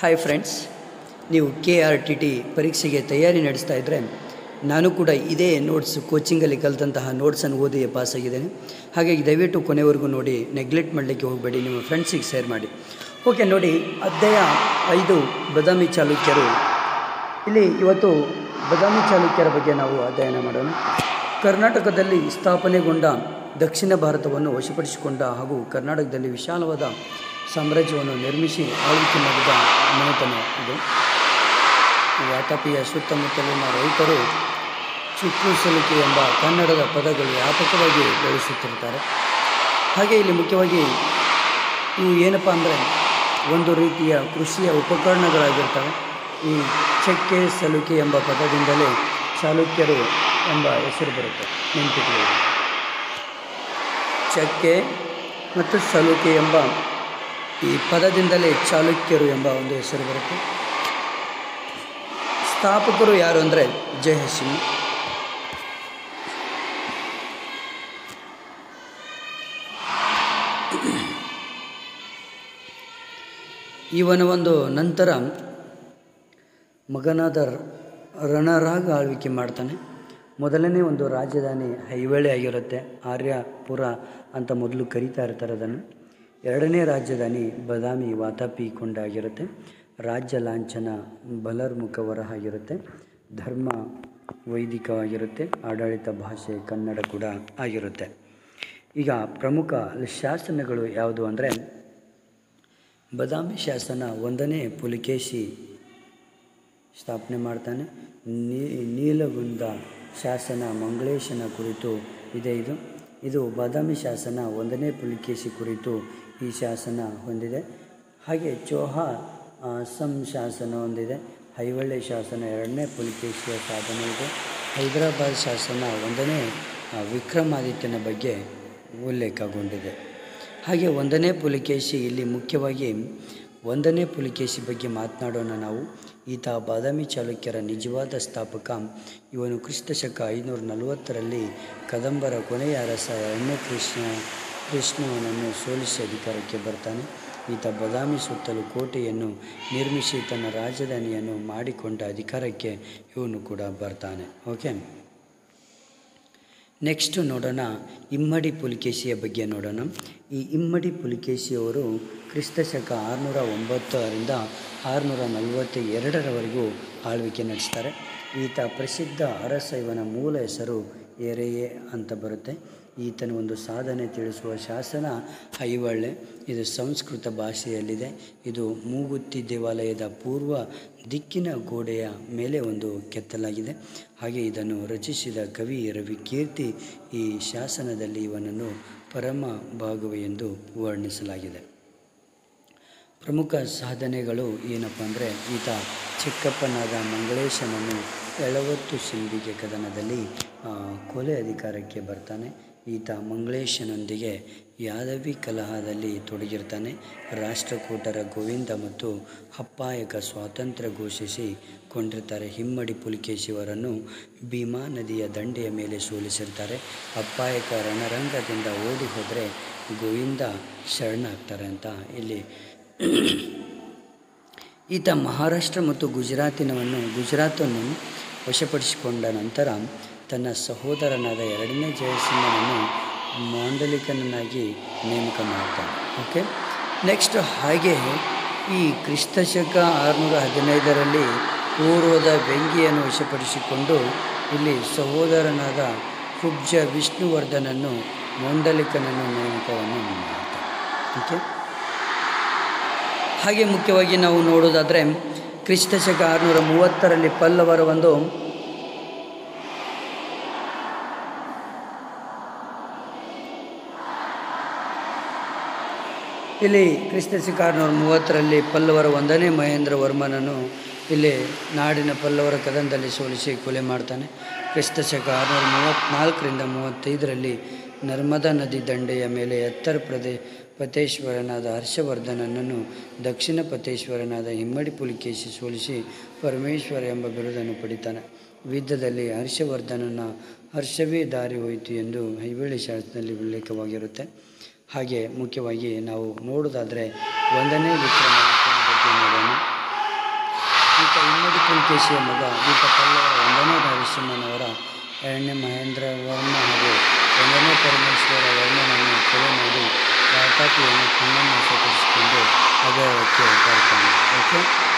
hi friends ನೀವು K R T T ಪರೀಕ್ಷೆಗೆ ತಯಾರಿ ನಡೆಸ್ತಾ ಇದ್ದರೆ ನಾನು ಕೂಡ ಇದೇ ನೋಟ್ಸ್ ಕೋಚಿಂಗಲ್ಲಿ ಕಲಿತಂತಹ ನೋಟ್ಸನ್ನು ಓದಿ ಪಾಸಾಗಿದ್ದೇನೆ ಹಾಗಾಗಿ ದಯವಿಟ್ಟು ಕೊನೆವರೆಗೂ ನೋಡಿ ನೆಗ್ಲೆಕ್ಟ್ ಮಾಡಲಿಕ್ಕೆ ಹೋಗಬೇಡಿ ನಿಮ್ಮ ಫ್ರೆಂಡ್ಸಿಗೆ ಶೇರ್ ಮಾಡಿ ಓಕೆ ನೋಡಿ ಅಧ್ಯಾಯ ಐದು ಬದಾಮಿ ಚಾಲುಕ್ಯರು ಇಲ್ಲಿ ಇವತ್ತು ಬದಾಮಿ ಚಾಲುಕ್ಯರ ಬಗ್ಗೆ ನಾವು ಅಧ್ಯಯನ ಮಾಡೋಣ ಕರ್ನಾಟಕದಲ್ಲಿ ಸ್ಥಾಪನೆಗೊಂಡ ದಕ್ಷಿಣ ಭಾರತವನ್ನು ವಶಪಡಿಸಿಕೊಂಡ ಹಾಗೂ ಕರ್ನಾಟಕದಲ್ಲಿ ವಿಶಾಲವಾದ ಸಾಮ್ರಾಜ್ಯವನ್ನು ನಿರ್ಮಿಸಿ ಆಳ್ವಿಕೆ ಮಾಡಿದ ಮನೆತನ ಇದು ವಾತಾಪಿಯ ಸುತ್ತಮುತ್ತಲಿನ ರೈತರು ಚುಕ್ಕು ಸಲಿಕೆ ಎಂಬ ಕನ್ನಡದ ಪದಗಳು ವ್ಯಾಪಕವಾಗಿ ಬಳಸುತ್ತಿರ್ತಾರೆ ಹಾಗೆ ಇಲ್ಲಿ ಮುಖ್ಯವಾಗಿ ಇವು ಏನಪ್ಪ ಅಂದರೆ ಒಂದು ರೀತಿಯ ಕೃಷಿಯ ಉಪಕರಣಗಳಾಗಿರ್ತವೆ ಈ ಚಕ್ಕೆ ಸಲುಕೆ ಎಂಬ ಪದದಿಂದಲೇ ಚಾಲುಕ್ಯರು ಎಂಬ ಹೆಸರು ಬರುತ್ತೆ ನೆನಪಿಟ್ಕೊಳ್ಳಿ ಚಕ್ಕೆ ಮತ್ತು ಸಲುಕೆ ಎಂಬ ಈ ಪದದಿಂದಲೇ ಚಾಲುಕ್ಯರು ಎಂಬ ಒಂದು ಹೆಸರು ಬರುತ್ತೆ ಸ್ಥಾಪಕರು ಯಾರು ಅಂದರೆ ಜಯಸಿಂಹ ಇವನ ಒಂದು ನಂತರ ಮಗನಾದ ರಣರಾಗ ಆಳ್ವಿಕೆ ಮಾಡ್ತಾನೆ ಮೊದಲನೇ ಒಂದು ರಾಜಧಾನಿ ಹೈವೇಳೆ ಆಗಿರುತ್ತೆ ಆರ್ಯಪುರ ಅಂತ ಮೊದಲು ಕರೀತಾ ಇರ್ತಾರೆ ಅದನ್ನು ಎರಡನೇ ರಾಜಧಾನಿ ಬದಾಮಿ ವಾತಾಪಿ ಕೊಂಡ ಆಗಿರುತ್ತೆ ರಾಜ್ಯ ಲಾಂಛನ ಬಲರ್ಮುಖವರ ಆಗಿರುತ್ತೆ ಧರ್ಮ ವೈದಿಕವಾಗಿರುತ್ತೆ ಆಡಳಿತ ಭಾಷೆ ಕನ್ನಡ ಕೂಡ ಆಗಿರುತ್ತೆ ಈಗ ಪ್ರಮುಖ ಶಾಸನಗಳು ಯಾವುದು ಅಂದರೆ ಬದಾಮಿ ಶಾಸನ ಒಂದನೇ ಪುಲಿಕೇಶಿ ಸ್ಥಾಪನೆ ಮಾಡ್ತಾನೆ ನೀ ನೀಲಗುಂದ ಶಾಸನ ಮಂಗಳೇಶನ ಕುರಿತು ಇದೆ ಇದು ಇದು ಬಾದಾಮಿ ಶಾಸನ ಒಂದನೇ ಪುಲಿಕೇಶಿ ಕುರಿತು ಈ ಶಾಸನ ಹೊಂದಿದೆ ಹಾಗೆ ಚೋಹ ಅಸ್ಸಂ ಶಾಸನ ಹೊಂದಿದೆ ಹೈವಳ್ಳಿ ಶಾಸನ ಎರಡನೇ ಪುಲಿಕೇಶಿಯ ಸಾಧನೆ ಇದೆ ಹೈದರಾಬಾದ್ ಶಾಸನ ಒಂದನೇ ವಿಕ್ರಮಾದಿತ್ಯನ ಬಗ್ಗೆ ಉಲ್ಲೇಖಗೊಂಡಿದೆ ಹಾಗೆ ಒಂದನೇ ಪುಲಿಕೇಶಿ ಇಲ್ಲಿ ಮುಖ್ಯವಾಗಿ ಒಂದನೇ ಪುಲಿಕೇಶಿ ಬಗ್ಗೆ ಮಾತನಾಡೋಣ ನಾವು ಈತ ಬಾದಾಮಿ ಚಾಲುಕ್ಯರ ನಿಜವಾದ ಸ್ಥಾಪಕ ಇವನು ಕ್ರಿಸ್ತಶಕ ಐನೂರ ನಲವತ್ತರಲ್ಲಿ ಕದಂಬರ ಕೊನೆಯ ಅರಸ ಎರಡನೇ ಕೃಷ್ಣ ಕೃಷ್ಣವನನ್ನು ಸೋಲಿಸಿ ಅಧಿಕಾರಕ್ಕೆ ಬರ್ತಾನೆ ಈತ ಬದಾಮಿ ಸುತ್ತಲೂ ಕೋಟೆಯನ್ನು ನಿರ್ಮಿಸಿ ತನ್ನ ರಾಜಧಾನಿಯನ್ನು ಮಾಡಿಕೊಂಡ ಅಧಿಕಾರಕ್ಕೆ ಇವನು ಕೂಡ ಬರ್ತಾನೆ ಓಕೆ ನೆಕ್ಸ್ಟ್ ನೋಡೋಣ ಇಮ್ಮಡಿ ಪುಲಿಕೇಶಿಯ ಬಗ್ಗೆ ನೋಡೋಣ ಈ ಇಮ್ಮಡಿ ಪುಲಿಕೇಶಿಯವರು ಕ್ರಿಸ್ತಶಕ ಆರುನೂರ ಒಂಬತ್ತರಿಂದ ಆರುನೂರ ನಲವತ್ತ ಎರಡರವರೆಗೂ ಆಳ್ವಿಕೆ ನಡೆಸ್ತಾರೆ ಈತ ಪ್ರಸಿದ್ಧ ಅರಸ ಇವನ ಮೂಲ ಹೆಸರು ಎರೆಯೇ ಅಂತ ಬರುತ್ತೆ ಈತನ ಒಂದು ಸಾಧನೆ ತಿಳಿಸುವ ಶಾಸನ ಐವಳ್ಳೆ ಇದು ಸಂಸ್ಕೃತ ಭಾಷೆಯಲ್ಲಿದೆ ಇದು ಮೂಗುತ್ತಿ ದೇವಾಲಯದ ಪೂರ್ವ ದಿಕ್ಕಿನ ಗೋಡೆಯ ಮೇಲೆ ಒಂದು ಕೆತ್ತಲಾಗಿದೆ ಹಾಗೆ ಇದನ್ನು ರಚಿಸಿದ ಕವಿ ರವಿ ಕೀರ್ತಿ ಈ ಶಾಸನದಲ್ಲಿ ಇವನನ್ನು ಪರಮ ಭಾಗವ ಎಂದು ವರ್ಣಿಸಲಾಗಿದೆ ಪ್ರಮುಖ ಸಾಧನೆಗಳು ಏನಪ್ಪ ಅಂದರೆ ಈತ ಚಿಕ್ಕಪ್ಪನಾದ ಮಂಗಳೇಶನನ್ನು ಎಳವತ್ತು ಸಿಂಬಿಗೆ ಕದನದಲ್ಲಿ ಕೊಲೆ ಅಧಿಕಾರಕ್ಕೆ ಬರ್ತಾನೆ ಈತ ಮಂಗಳೇಶನೊಂದಿಗೆ ಯಾದವಿ ಕಲಹದಲ್ಲಿ ತೊಡಗಿರ್ತಾನೆ ರಾಷ್ಟ್ರಕೂಟರ ಗೋವಿಂದ ಮತ್ತು ಅಪ್ಪಾಯಕ ಸ್ವಾತಂತ್ರ್ಯ ಘೋಷಿಸಿ ಕೊಂಡಿರ್ತಾರೆ ಹಿಮ್ಮಡಿ ಪುಲಿಕೇಶಿಯವರನ್ನು ಭೀಮಾ ನದಿಯ ದಂಡೆಯ ಮೇಲೆ ಸೋಲಿಸಿರ್ತಾರೆ ಅಪ್ಪಾಯಕ ರಣರಂಗದಿಂದ ಓಡಿ ಹೋದರೆ ಗೋವಿಂದ ಶರಣಾಗ್ತಾರೆ ಅಂತ ಇಲ್ಲಿ ಈತ ಮಹಾರಾಷ್ಟ್ರ ಮತ್ತು ಗುಜರಾತಿನವನ್ನು ಗುಜರಾತನ್ನು ವಶಪಡಿಸಿಕೊಂಡ ನಂತರ ತನ್ನ ಸಹೋದರನಾದ ಎರಡನೇ ಜಯಸಿಂಹನನ್ನು ಮಾಂಡಲಿಕನನ್ನಾಗಿ ನೇಮಕ ಮಾಡ್ತಾನೆ ಓಕೆ ನೆಕ್ಸ್ಟ್ ಹಾಗೆ ಈ ಕ್ರಿಸ್ತಶಕ ಆರುನೂರ ಹದಿನೈದರಲ್ಲಿ ಪೂರ್ವದ ಬೆಂಕಿಯನ್ನು ವಶಪಡಿಸಿಕೊಂಡು ಇಲ್ಲಿ ಸಹೋದರನಾದ ಕುಬ್ಜ ವಿಷ್ಣುವರ್ಧನನ್ನು ಮಾಂಡಲಿಕನನ್ನು ನೇಮಕವನ್ನು ಮಾಡ್ತಾನೆ ಓಕೆ ಹಾಗೆ ಮುಖ್ಯವಾಗಿ ನಾವು ನೋಡೋದಾದರೆ ಕ್ರಿಸ್ತಶಕ ಆರುನೂರ ಮೂವತ್ತರಲ್ಲಿ ಪಲ್ಲವರ ಒಂದು ಇಲ್ಲಿ ಕ್ರಿಸ್ತಶಕ ಆರುನೂರ ಮೂವತ್ತರಲ್ಲಿ ಪಲ್ಲವರ ಒಂದನೇ ಮಹೇಂದ್ರ ವರ್ಮನನ್ನು ಇಲ್ಲಿ ನಾಡಿನ ಪಲ್ಲವರ ಕದನದಲ್ಲಿ ಸೋಲಿಸಿ ಕೊಲೆ ಮಾಡ್ತಾನೆ ಕ್ರಿಸ್ತಶಕ ಆರುನೂರ ಮೂವತ್ತ್ನಾಲ್ಕರಿಂದ ಮೂವತ್ತೈದರಲ್ಲಿ ನರ್ಮದಾ ನದಿ ದಂಡೆಯ ಮೇಲೆ ಎತ್ತರ ಪ್ರದೇ ಪತೇಶ್ವರನಾದ ಹರ್ಷವರ್ಧನನನ್ನು ದಕ್ಷಿಣ ಪತೇಶ್ವರನಾದ ಹಿಮ್ಮಡಿ ಪುಲಿಕೇಶಿ ಸೋಲಿಸಿ ಪರಮೇಶ್ವರ ಎಂಬ ಬಿರುದನ್ನು ಪಡಿತಾನೆ ಯುದ್ಧದಲ್ಲಿ ಹರ್ಷವರ್ಧನನ ಹರ್ಷವೇ ದಾರಿ ಹೋಯಿತು ಎಂದು ಹೈವೇಳಿ ಶಾಸನದಲ್ಲಿ ಉಲ್ಲೇಖವಾಗಿರುತ್ತೆ ಹಾಗೆ ಮುಖ್ಯವಾಗಿ ನಾವು ನೋಡೋದಾದರೆ ಒಂದನೇ ವಿಕ್ರಮಾದಿತ್ಯನ ಬಗ್ಗೆ ನೋಡೋಣ ಪುಲಕೇಶಿಯ ಮಗ ಈತ ಪಲ್ಲವರ ಒಂದನೇ ನರಸಿಂಹನವರ ಎರಡನೇ ಮಹೇಂದ್ರ ವರ್ಮ ಹಾಗೂ ಒಂದನೇ ಪರಮೇಶ್ವರ ವರ್ಮನನ್ನು ಕೊಲೆ ಮಾಡಿ ವಾತಾಪಿಯನ್ನು ಕಣ್ಣನ್ನು ವಶಪಡಿಸಿಕೊಂಡು ಅಗರಕ್ಕೆ ಬರ್ತಾನೆ ಓಕೆ